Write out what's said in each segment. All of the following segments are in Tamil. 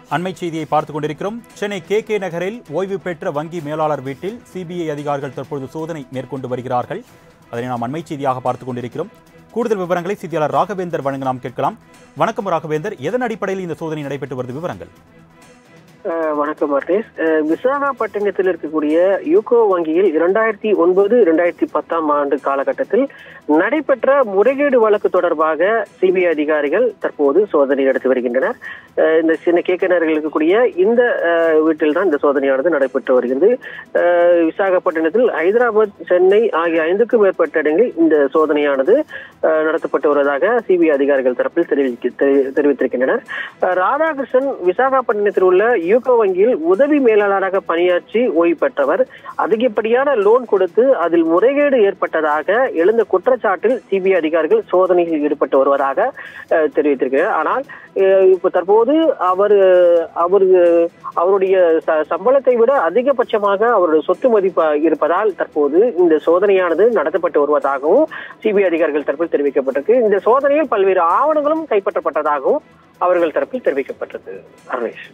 அண்மை செய்தியை பார்த்துக் கொண்டிருக்கிறோம் சென்னை கே கே நகரில் ஓய்வு பெற்ற வங்கி மேலாளர் வீட்டில் சிபிஐ அதிகாரிகள் தற்பொழுது சோதனை மேற்கொண்டு வருகிறார்கள் அதனை நாம் அண்மை செய்தியாக பார்த்துக் கொண்டிருக்கிறோம் கூடுதல் விவரங்களை செய்தியாளர் ராகவேந்தர் வழங்க நாம் கேட்கலாம் வணக்கம் ராகவேந்தர் எதன் அடிப்படையில் இந்த சோதனை நடைபெற்று வருது விவரங்கள் அஹ் வணக்கம் மார்டேஸ் அஹ் விசாகப்பட்டினத்தில் இருக்கக்கூடிய யூகோ வங்கியில் இரண்டாயிரத்தி ஒன்பது இரண்டாயிரத்தி பத்தாம் ஆண்டு காலகட்டத்தில் நடைபெற்ற முறைகேடு வழக்கு தொடர்பாக சிபிஐ அதிகாரிகள் தற்போது சோதனை நடத்தி வருகின்றனர் அஹ் இந்த சின்ன கேக்கனர்கள் இருக்கக்கூடிய இந்த அஹ், வீட்டில் தான் இந்த சோதனையானது நடைபெற்று வருகிறது அஹ் விசாகப்பட்டினத்தில் ஹைதராபாத் சென்னை ஆகிய ஐந்துக்கும் மேற்பட்ட இடங்களில் இந்த சோதனையானது அஹ், நடத்தப்பட்டு வருவதாக சிபிஐ அதிகாரிகள் தரப்பில் தெரிவிக்க தெரி- தெரிவித்திருக்கின்றனர் அஹ் ராதாகிருஷ்ணன் விசாகப்பட்டினத்தில் உள்ள யூகோ வங்கியில் உதவி மேலாளராக பணியாற்றி ஓய்வு பெற்றவர் அதிகப்படியான லோன் கொடுத்து அதில் முறைகேடு ஏற்பட்டதாக எழுந்த குற்றச்சாட்டில் சிபிஐ அதிகாரிகள் சோதனையில் ஈடுபட்டு வருவதாக அஹ், தெரிவித்திருக்கிறார் ஆனால் அஹ், இப்ப தற்போது அவர் அவர் அவருடைய ச- சம்பளத்தை விட அதிகபட்சமாக அவருடைய சொத்து மதிப்பு இருப்பதால் தற்போது இந்த சோதனையானது நடத்தப்பட்டு வருவதாகவும் சிபிஐ அதிகாரிகள் தரப்பில் தெரிவிக்கப்பட்டிருக்கு இந்த சோதனையில் பல்வேறு ஆவணங்களும் கைப்பற்றப்பட்டதாகவும் அவர்கள் தரப்பில் தெரிவிக்கப்பட்டது ரமேஷ்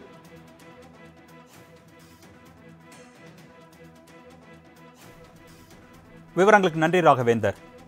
விவரங்களுக்கு நன்றி ராகவேந்தர்